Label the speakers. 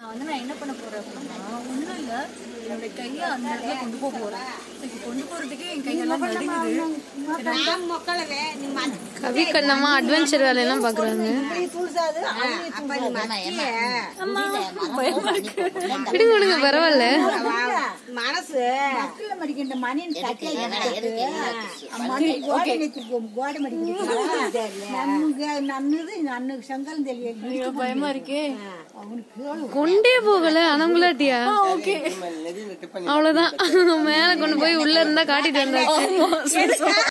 Speaker 1: வந்து நான் என்ன பண்ண போறேன் அப்படின்னா ஒண்ணும் இல்ல என்னோட கையை அந்த இடத்துல கொண்டு போக போறேன் இப்ப கொண்டு போறதுக்கே என் கையெல்லாம் நடுங்குது
Speaker 2: கவி கண்ணம்மா அட்வென்ச்சர் வேலையெல்லாம் பாக்குறாங்க விடுங்க விடுங்க பரவாயில்ல
Speaker 3: மனசு
Speaker 4: மக்கள் மடிக்கின்ற மணியின் தட்டை மணி கோடை நிற்கும் கோடை மடிக்கிட்டு நன்னுங்க நன்னுது நன்னு செங்கல் தெரியல
Speaker 1: ஐயோ, பயமா இருக்கே
Speaker 4: அவனுக்கு
Speaker 2: கொண்டே போகல அனங்குலாட்டியா
Speaker 1: ஓகே
Speaker 2: அவ்வளவுதான் மேல கொண்டு போய் உள்ள இருந்தா காட்டிட்டு வந்தாச்சு